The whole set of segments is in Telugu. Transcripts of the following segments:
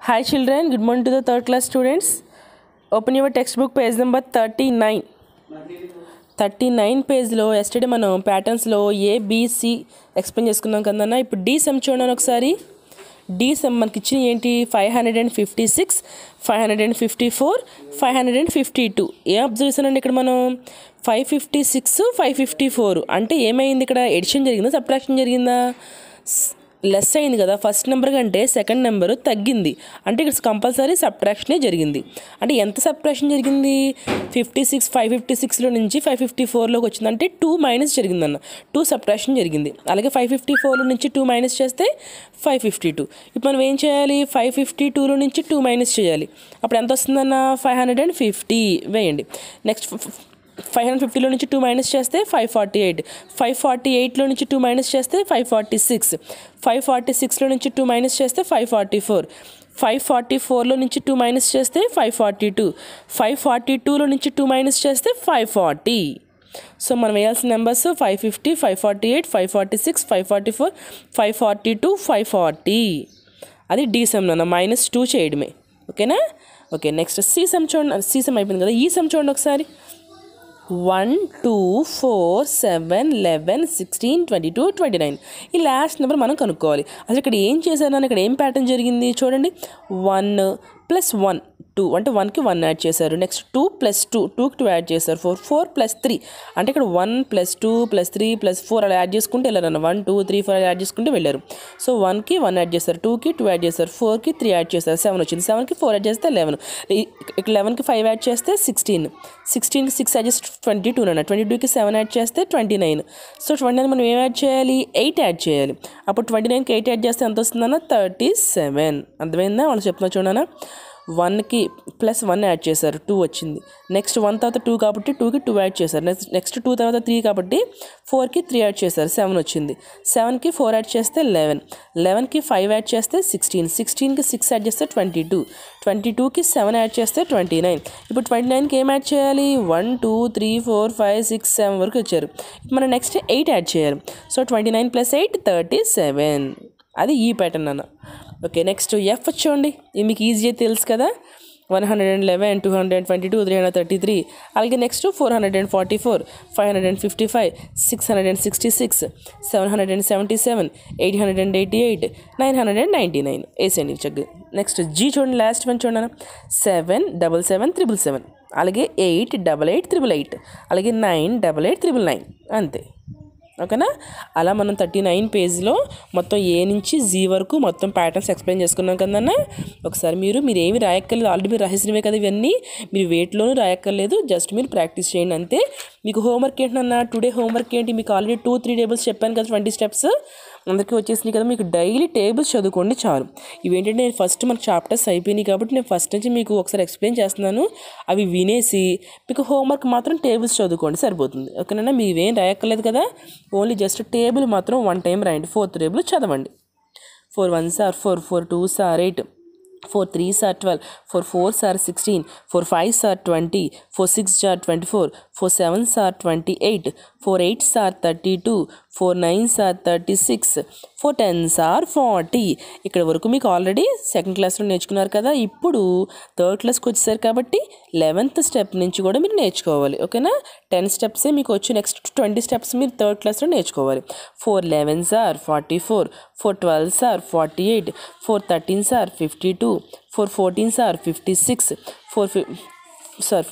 Hi children, good morning to the third class students. Open your textbook page number 39. Thirty nine పేజ్లో ఎస్టర్డే మనం ప్యాటర్న్స్లో ఏబిసి ఎక్స్ప్లెయిన్ చేసుకున్నాం కదన్నా ఇప్పుడు డి సెమ్ చూడండి ఒకసారి డి సెమ్ మనకి ఇచ్చిన ఏంటి five hundred and fifty six five hundred and fifty four five hundred and fifty two ఏం అబ్జర్వ్ చేశానండి ఇక్కడ మనం five fifty six five fifty four అంటే ఏమైంది ఇక్కడ ఎడిషన్ జరిగిందా సబ్ట్రాక్షన్ జరిగిందా లెస్ అయింది కదా ఫస్ట్ నెంబర్ కంటే సెకండ్ నెంబర్ తగ్గింది అంటే ఇక్కడ కంపల్సరీ సబ్ట్రాక్షనే జరిగింది అంటే ఎంత సబ్ట్రాక్షన్ జరిగింది ఫిఫ్టీ సిక్స్ ఫైవ్ ఫిఫ్టీ సిక్స్లో నుంచి ఫైవ్ ఫిఫ్టీ ఫోర్లోకి వచ్చింది అంటే టూ మైనస్ జరిగిందన్న టూ సబ్ట్రాక్షన్ జరిగింది అలాగే ఫైవ్ ఫిఫ్టీ ఫోర్లో నుంచి టూ మైనస్ చేస్తే ఫైవ్ ఫిఫ్టీ టూ ఇప్పుడు మనం ఏం చేయాలి ఫైవ్ ఫిఫ్టీ టూలో నుంచి టూ మైనస్ చేయాలి అప్పుడు ఎంత వస్తుందన్న ఫైవ్ హండ్రెడ్ అండ్ ఫిఫ్టీ వేయండి నెక్స్ట్ ఫైవ్ హండ్రెడ్ ఫిఫ్టీలో నుంచి టూ మైనస్ చేస్తే five forty eight five forty ఎయిట్లో నుంచి టూ మైనస్ చేస్తే five forty six five forty సిక్స్లో నుంచి టూ మైనస్ చేస్తే five forty four five forty ఫోర్లో నుంచి టూ మైనస్ చేస్తే five forty two five forty టూలో నుంచి టూ మైనస్ చేస్తే ఫైవ్ ఫార్టీ సో మనం వేయాల్సిన numbers five fifty five forty eight five forty six five forty four five forty two five forty అది డీసెమ్ నాన్న మైనస్ టూ చేయడమే ఓకేనా ఓకే నెక్స్ట్ సీసమ్ చూడండి సీసమ్ అయిపోయింది కదా ఈ సమ్ చూడండి ఒకసారి one two four seven eleven sixteen twenty two twenty nine ఈ లాస్ట్ నెంబర్ మనం కనుక్కోవాలి అసలు ఇక్కడ ఏం చేశాను ఇక్కడ ఏం ప్యాటర్న్ జరిగింది చూడండి వన్ ప్లస్ వన్ టూ అంటే వన్కి వన్ యాడ్ చేశారు నెక్స్ట్ టూ ప్లస్ టూ టూకి టూ యాడ్ చేశారు ఫోర్ ఫోర్ ప్లస్ త్రీ అంటే ఇక్కడ one plus two plus three plus four అలా యాడ్ చేసుకుంటూ వెళ్ళారు అన్న one two three four add చేసుకుంటూ వెళ్ళారు సో వన్కి వన్ యాడ్ చేస్తారు టూకి టూ యాడ్ చేస్తారు ఫోర్కి త్రీ యాడ్ చేస్తారు సెవెన్ వచ్చింది సెవెన్కి ఫోర్ యాడ్ చేస్తే లెవెన్ ఇక్కడ లెవెన్కి ఫైవ్ యాడ్ చేస్తే సిక్స్టీన్ సిక్స్టీన్కి సిక్స్ యాడ్ చేస్తే ట్వంటీ టూ అన్న ట్వంటీ టూకి సెవెన్ యాడ్ చేస్తే twenty nine so twenty nine మనం ఏం యాడ్ చేయాలి ఎయిట్ యాడ్ చేయాలి అప్పుడు ట్వంటీ నైన్కి ఎయిట్ యాడ్ చేస్తే ఎంత వస్తుందన్న థర్టీ సెవెన్ అర్థమైందా వాళ్ళు చెప్తున్నా చూడనా వన్కి ప్లస్ వన్ యాడ్ చేశారు టూ వచ్చింది నెక్స్ట్ వన్ తర్వాత టూ కాబట్టి టూకి టూ యాడ్ చేశారు నెక్స్ట్ నెక్స్ట్ టూ తర్వాత త్రీ కాబట్టి ఫోర్కి త్రీ యాడ్ చేశారు సెవెన్ వచ్చింది సెవెన్కి ఫోర్ యాడ్ చేస్తే లెవెన్ లెవెన్కి ఫైవ్ యాడ్ చేస్తే సిక్స్టీన్ సిక్స్టీన్కి సిక్స్ యాడ్ చేస్తే ట్వంటీ టూ ట్వంటీ టూకి సెవెన్ యాడ్ చేస్తే ట్వంటీ నైన్ ఇప్పుడు ట్వంటీ నైన్కి ఏం యాడ్ చేయాలి one two three four five six seven వరకు వచ్చారు మనం నెక్స్ట్ ఎయిట్ యాడ్ చేయాలి so twenty nine plus eight thirty seven అది ఈ ప్యాటర్న్ అన్న ఓకే నెక్స్ట్ ఎఫ్ చూడండి ఇది మీకు ఈజీ తెలుసు కదా one hundred and eleven two hundred and twenty two three hundred thirty three అలాగే next four hundred and forty four five hundred and fifty five six hundred and sixty six seven hundred and seventy seven eight hundred and eighty eight nine hundred and ninety nine వేసేయండి చెక్ నెక్స్ట్ జీ చూడండి లాస్ట్ వన్ చూడండి seven double seven triple seven అలాగే eight double eight triple eight అలాగే nine double eight triple nine అంతే ఓకేనా అలా మనం థర్టీ నైన్ పేజ్లో మొత్తం ఏ నుంచి జీ వరకు మొత్తం ప్యాటర్న్స్ ఎక్స్ప్లెయిన్ చేసుకున్నాం కదన్న ఒకసారి మీరు మీరు ఏమి రాయక్కర్లేదు ఆల్రెడీ మీరు రాసేసినవే కదా ఇవన్నీ మీరు వెయిట్లోనూ రాయక్కర్లేదు జస్ట్ మీరు ప్రాక్టీస్ చేయండి అంతే మీకు హోంవర్క్ ఏంటన్నా టుడే హోంవర్క్ ఏంటి మీకు ఆల్రెడీ టూ త్రీ టేబుల్స్ చెప్పాను కదా ట్వంటీ స్టెప్స్ అందరికీ వచ్చేసినాయి కదా మీకు డైలీ టేబుల్స్ చదువుకోండి చాలు ఇవేంటంటే నేను ఫస్ట్ మనకు చాప్టర్స్ అయిపోయినాయి కాబట్టి నేను ఫస్ట్ నుంచి మీకు ఒకసారి ఎక్స్ప్లెయిన్ చేస్తున్నాను అవి వినేసి మీకు హోంవర్క్ మాత్రం టేబుల్స్ చదువుకోండి సరిపోతుంది ఓకేనా మీవేం రాయక్కర్లేదు కదా ఓన్లీ జస్ట్ టేబుల్ మాత్రం వన్ టైం రాయండి ఫోర్త్ టేబుల్ చదవండి four one sir four four two sir eight four three sir twelve four four sir sixteen four five sir twenty four six sir twenty four four seven sir twenty eight four eight sir thirty two four nine sir thirty six four ten sir forty ఇక్కడ వరకు మీకు ఆల్రెడీ సెకండ్ క్లాస్లో నేర్చుకున్నారు కదా ఇప్పుడు థర్డ్ క్లాస్కి వచ్చేసారు కాబట్టి లెవెన్త్ స్టెప్ నుంచి కూడా మీరు నేర్చుకోవాలి ఓకేనా టెన్ స్టెప్సే మీకు వచ్చి నెక్స్ట్ ట్వంటీ స్టెప్స్ మీరు థర్డ్ క్లాస్లో నేర్చుకోవాలి four eleven sir forty four four twelve sir forty eight four thirteen sir fifty two four fourteen sir fifty six four ఫి sir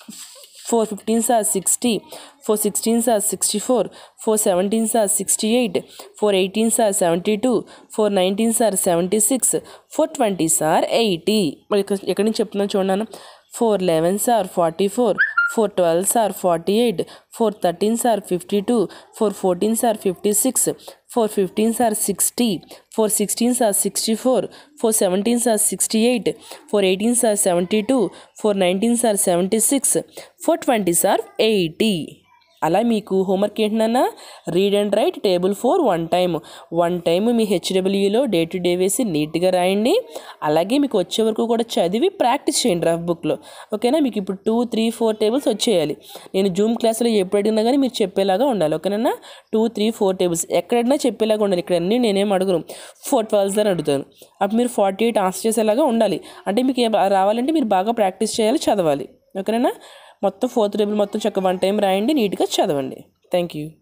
four fifteen sir sixty four sixteen sir sixty four four seventeen sir sixty eight four eighteen sir seventy two four nineteen sir seventy six four twenty sir eighty మరి ఇక్కడ ఎక్కడి నుంచి చెప్తున్నాను చూడన్నాను four eleven sir forty four four twelve sir forty eight four thirteen sir fifty two four fourteen sir fifty six four fifteen sir sixty four sixteen sir sixty four four seventeen sir sixty eight four eighteen sir seventy two four nineteen sir seventy six four twenty sir eighty అలా మీకు హోంవర్క్ ఏంటన్నా read and write table four one time one time మీ హెచ్డబ్ల్యూలో డే టు డే వేసి నీట్గా రాయండి అలాగే మీకు వచ్చే వరకు కూడా చదివి ప్రాక్టీస్ చేయండి రఫ్ బుక్లో ఓకేనా మీకు ఇప్పుడు టూ త్రీ ఫోర్ టేబుల్స్ వచ్చేయాలి నేను జూమ్ క్లాస్లో ఎప్పుడు అడిగినా కానీ మీరు చెప్పేలాగా ఉండాలి ఓకేనా టూ త్రీ ఫోర్ టేబుల్స్ ఎక్కడైనా చెప్పేలాగా ఉండాలి ఇక్కడ అన్నీ నేనేం అడుగును ఫోర్ ట్వెల్వ్స్ అని అడుగుతాను అప్పుడు మీరు ఫార్టీ ఎయిట్ ఆన్సర్ చేసేలాగా ఉండాలి అంటే మీకు ఏం రావాలంటే మీరు బాగా ప్రాక్టీస్ చేయాలి చదవాలి ఓకేనా మొత్తం ఫోర్త్ టేబుల్ మొత్తం చక్క వన్ టైం రాయండి నీట్గా చదవండి థ్యాంక్ యూ